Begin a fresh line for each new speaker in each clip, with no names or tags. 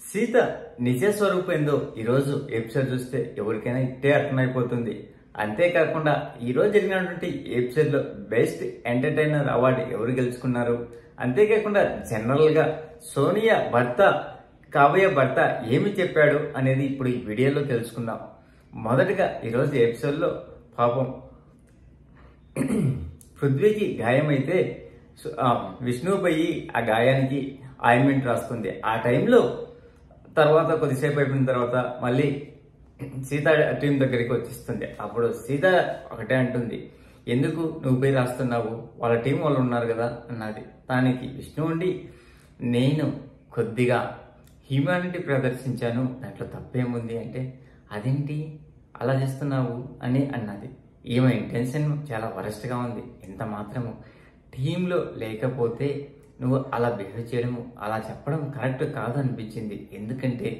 సీత నిజ స్వరూపం ఏందో ఈరోజు ఎపిసోడ్ చూస్తే ఎవరికైనా ఇట్టే అర్థమైపోతుంది అంతేకాకుండా ఈరోజు జరిగినటువంటి ఎపిసోడ్లో బెస్ట్ ఎంటర్టైనర్ అవార్డు ఎవరు గెలుచుకున్నారు అంతేకాకుండా జనరల్గా సోనియా భర్త కాబోయే భర్త ఏమి చెప్పాడు అనేది ఇప్పుడు ఈ వీడియోలో తెలుసుకుందాం మొదటగా ఈరోజు ఎపిసోడ్లో పాపం పృథ్వీకి గాయమైతే సు- ఆ, విష్ణు పోయి ఆ గాయానికి ఆయింట్మెంట్ రాస్తుంది ఆ టైంలో తర్వాత కొద్దిసేపు అయిపోయిన తర్వాత మళ్ళీ సీత టీం దగ్గరికి వచ్చేస్తుంది అప్పుడు సీత ఒకటే అంటుంది ఎందుకు నువ్వు పోయి రాస్తున్నావు వాళ్ళ టీం వాళ్ళు ఉన్నారు కదా అన్నది దానికి విష్ణు ఉండి నేను కొద్దిగా హ్యూమానిటీ ప్రదర్శించాను దాంట్లో తప్పేముంది అంటే అదేంటి అలా చేస్తున్నావు అని అన్నది ఈమె ఇంటెన్షన్ చాలా వరస్ట్గా ఉంది ఎంత మాత్రము టీంలో లేకపోతే నువ్వు అలా బిహేవ్ చేయడము అలా చెప్పడం కరెక్ట్ కాదు అనిపించింది ఎందుకంటే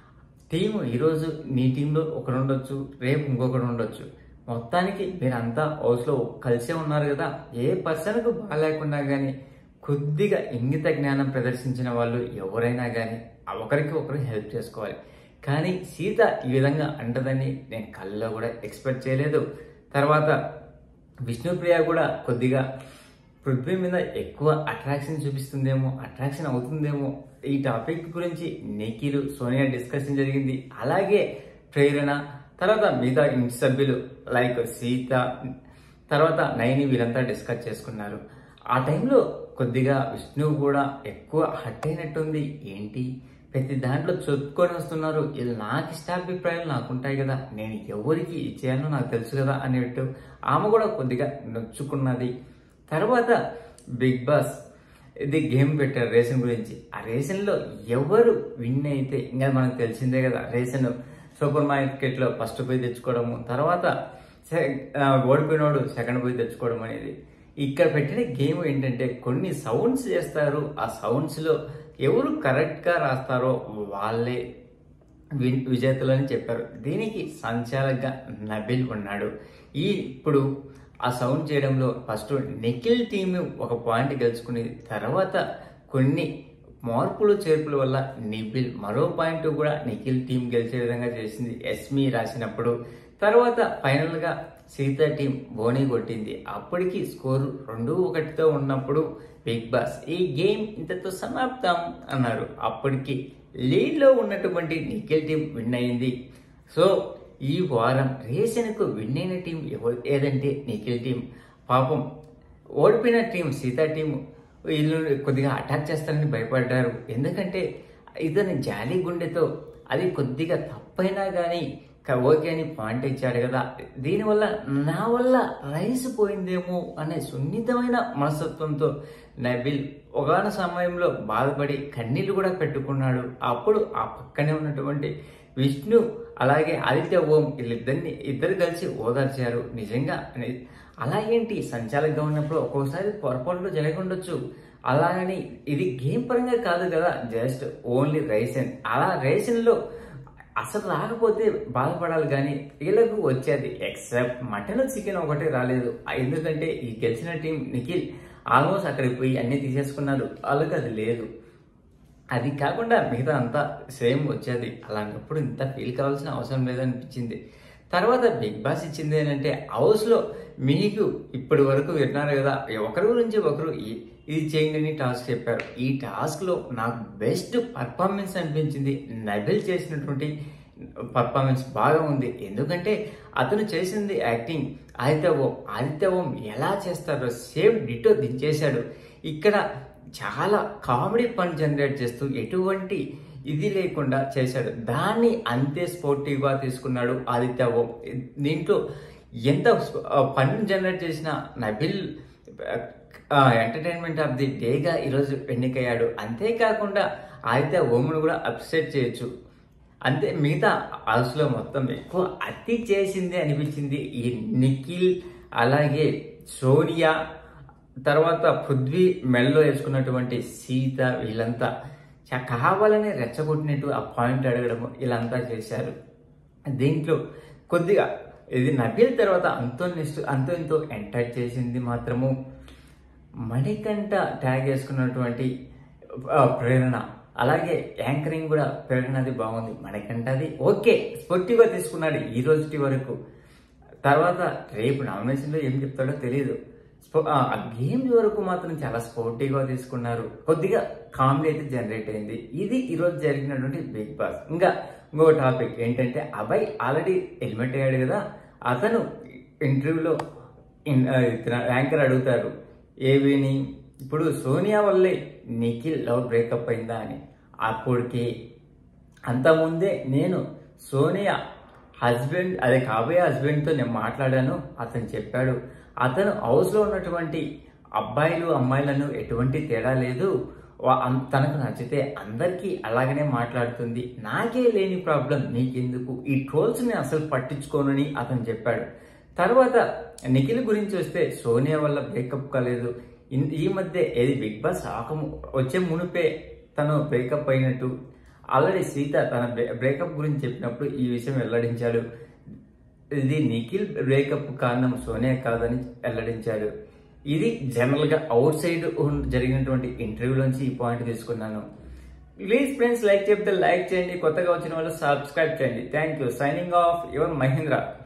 టీము ఈరోజు నీ టీంలో ఒకడు ఉండొచ్చు రేపు ఇంకొకడు ఉండొచ్చు మొత్తానికి మీరంతా హౌస్లో కలిసే ఉన్నారు కదా ఏ పర్సన్కు బాగాలేకుండా కానీ కొద్దిగా ఇంగిత జ్ఞానం ప్రదర్శించిన వాళ్ళు ఎవరైనా కానీ ఒకరికి ఒకరు హెల్ప్ చేసుకోవాలి కానీ సీత ఈ విధంగా అంటదని నేను కళ్ళలో కూడా ఎక్స్పెక్ట్ చేయలేదు తర్వాత విష్ణుప్రియ కూడా కొద్దిగా పృథ్వీ మీద ఎక్కువ అట్రాక్షన్ చూపిస్తుందేమో అట్రాక్షన్ అవుతుందేమో ఈ టాపిక్ గురించి నిఖిల్ సోనియా డిస్కషన్ జరిగింది అలాగే ప్రేరణ తర్వాత మిగతా ఇంటి సభ్యులు లైక్ సీత తర్వాత నైని వీరంతా డిస్కస్ చేసుకున్నారు ఆ టైంలో కొద్దిగా విష్ణు కూడా ఎక్కువ హట్ అయినట్టుంది ఏంటి ప్రతి దాంట్లో చెప్పుకొని వస్తున్నారు ఇది నాకు ఇష్టాభిప్రాయాలు నాకు ఉంటాయి కదా నేను ఎవరికి ఇచ్చేయాలో నాకు తెలుసు కదా అనేట్టు ఆమె కూడా కొద్దిగా నొచ్చుకున్నది తర్వాత బిగ్ బాస్ ఇది గేమ్ పెట్టారు రేషన్ గురించి ఆ రేషన్లో ఎవరు విన్ అయితే ఇంకా మనకు తెలిసిందే కదా రేషన్ సూపర్ మార్కెట్లో ఫస్ట్ పోయి తెచ్చుకోవడము తర్వాత సె- ఆ, ఓడిపోయినోడు సెకండ్ పోయి తెచ్చుకోవడం అనేది ఇక్కడ పెట్టిన గేమ్ ఏంటంటే కొన్ని సౌండ్స్ చేస్తారు ఆ సౌండ్స్లో ఎవరు కరెక్ట్గా రాస్తారో వాళ్ళే వి- విజేతలు అని చెప్పారు దీనికి సంచాలకుగా నబిల్ ఉన్నాడు ఈ ఇప్పుడు ఆ సౌండ్ చేయడంలో ఫస్ట్ నిఖిల్ టీమ్ ఒక పాయింట్ గెలుచుకుని తర్వాత కొన్ని మార్పులు చేర్పుల వల్ల నిఖిల్ మరో పాయింట్ కూడా నిఖిల్ టీం గెలిచే విధంగా చేసింది ఎస్మి రాసినప్పుడు తర్వాత ఫైనల్ గా సీత టీం బోని కొట్టింది అప్పటికి స్కోరు రెండు ఒకటితో ఉన్నప్పుడు బిగ్ బాస్ ఈ గేమ్ ఇంతతో సమాప్తం అన్నారు అప్పటికి లీడ్ లో ఉన్నటువంటి నిఖిల్ టీం విన్ అయింది సో ఈ వారం రేషన్కు విన్ అయిన టీం ఎవరు ఏదంటే నిఖిల్ టీం పాపం ఓడిపోయిన టీం సీతా టీం వీళ్ళు కొద్దిగా అటాక్ చేస్తారని భయపడ్డారు ఎందుకంటే ఇతని జాలి గుండెతో అది కొద్దిగా తప్పైనా కానీ ఓకే అని పాయింట్ ఇచ్చాడు కదా దీనివల్ల నా వల్ల రైస్ పోయిందేమో అనే సున్నితమైన మనస్తత్వంతో నబిల్ ఒకనొక సమయంలో బాధపడి కన్నీళ్లు కూడా పెట్టుకున్నాడు అప్పుడు ఆ పక్కనే ఉన్నటువంటి విష్ణు అలాగే ఆదిత్య ఓం వీళ్ళిద్దరిని ఇద్దరు కలిసి ఓదార్చారు నిజంగా ని- అలాగేంటి సంచాలకుగా ఉన్నప్పుడు ఒక్కోసారి పొరపాట్లు జరగకుండొచ్చు అలాగని ఇది గేమ్ పరంగా కాదు కదా జస్ట్ ఓన్లీ రేషన్ అలా రేషన్లో అసలు రాకపోతే బాధపడాలి కానీ వీళ్ళకు వచ్చేది ఎక్సెప్ట్ మటన్ చికెన్ ఒకటే రాలేదు ఎందుకంటే ఈ గెలిచిన టీం నిఖిల్ ఆల్మోస్ట్ అక్కడికి పోయి అన్ని తీసేసుకున్నారు వాళ్ళకి అది లేదు అది కాకుండా మిగతా అంతా సేమ్ వచ్చేది అలాంటప్పుడు ఇంత ఫీల్ కావాల్సిన అవసరం లేదనిపించింది తర్వాత బిగ్ బాస్ ఇచ్చింది ఏంటంటే హౌస్లో మీకు ఇప్పటి వరకు విన్నారు కదా ఒకరి గురించి ఒకరు ఈ- ఇది చేయండి అని టాస్క్ చెప్పారు ఈ టాస్క్లో నాకు బెస్ట్ పర్ఫార్మెన్స్ అనిపించింది నబిల్ చేసినటువంటి పర్ఫార్మెన్స్ బాగా ఉంది ఎందుకంటే అతను చేసింది యాక్టింగ్ ఆదిత్య ఓం ఆదిత్య ఓం ఎలా చేస్తారో సేమ్ డిటో దించేశాడు ఇక్కడ చాలా కామెడీ పని జనరేట్ చేస్తూ ఎటువంటి ఇది లేకుండా చేశాడు దాన్ని అంతే స్పోర్టివ్గా తీసుకున్నాడు ఆదిత్య ఓం దీంట్లో ఎంత పని జనరేట్ చేసిన నబిల్ ఎంటర్టైన్మెంట్ ఆఫ్ ది డేగా ఈరోజు ఎన్నికయ్యాడు అంతేకాకుండా ఆదిత్య ఓమును కూడా అప్సెట్ చేయొచ్చు అంతే మిగతా హౌస్లో మొత్తం ఎక్కువ అతి చేసింది అనిపించింది ఈ నిఖిల్ అలాగే సోనియా తర్వాత పృథ్వీ మెడలో వేసుకున్నటువంటి సీత వీళ్ళంతా చా- కావాలని రెచ్చగొట్టినట్టు ఆ పాయింట్ అడగడం వీళ్ళంతా చేశారు దీంట్లో కొద్దిగా ఇది నబిల్ తర్వాత అంతో నెక్స్ట్ అంతో ఎంతో ఎంటర్ చేసింది మాత్రము మణికంఠ ట్యాగ్ వేసుకున్నటువంటి ఆ, ప్రేరణ అలాగే యాంకరింగ్ కూడా పెరగనది బాగుంది మనకంటది ఓకే స్పోర్టివ్గా తీసుకున్నాడు ఈ రోజుటి వరకు తర్వాత రేపు నామినేషన్లో ఏం చెప్తాడో తెలియదు స్పో- ఆ గేమ్ వరకు మాత్రం చాలా స్పోర్టివ్గా తీసుకున్నారు కొద్దిగా కామెడీ అయితే జనరేట్ అయింది ఇది ఈరోజు జరిగినటువంటి బిగ్ బాస్ ఇంకా ఇంకో టాపిక్ ఏంటంటే అభయ్ ఆల్రెడీ ఎలిమెంట్ అయ్యాడు కదా అతను ఇంటర్వ్యూలో యాంకర్ అడుగుతారు ఏవిని ఇప్పుడు సోనియా వల్లే నిఖిల్ లవ్ బ్రేకప్ అయిందా అని అప్పటికి అంతకుముందే నేను సోనియా హస్బెండ్ అదే కాబోయే హస్బెండ్తో నేను మాట్లాడాను అతను చెప్పాడు అతను హౌస్లో ఉన్నటువంటి అబ్బాయిలు అమ్మాయిలను ఎటువంటి తేడా లేదు వా- అం- తనకు నచ్చితే అందరికీ అలాగనే మాట్లాడుతుంది నాకే లేని ప్రాబ్లం నీకెందుకు ఈ ట్రోల్స్ని అసలు పట్టించుకోనని అతను చెప్పాడు తర్వాత నిఖిల్ గురించి వస్తే సోనియా వల్ల బ్రేకప్ కాలేదు ఇన్- ఈ మధ్య ఏది బిగ్ బాస్ రాకము వచ్చే మునిపే తను బ్రేకప్ అయినట్టు ఆల్రెడీ సీత తన బ్రేకప్ గురించి చెప్పినప్పుడు ఈ విషయం వెల్లడించాడు ఇది నిఖిల్ బ్రేకప్ కారణం సోనియా కాదని వెల్లడించాడు ఇది జనరల్ గా అవుట్ సైడ్ ఉన్- జరిగినటువంటి ఇంటర్వ్యూలోంచి ఈ పాయింట్ తీసుకున్నాను ప్లీజ్ ఫ్రెండ్స్ లైక్ చెప్తే లైక్ చేయండి కొత్తగా వచ్చిన వాళ్ళు సబ్స్క్రైబ్ చేయండి thank you signing off your Mahindra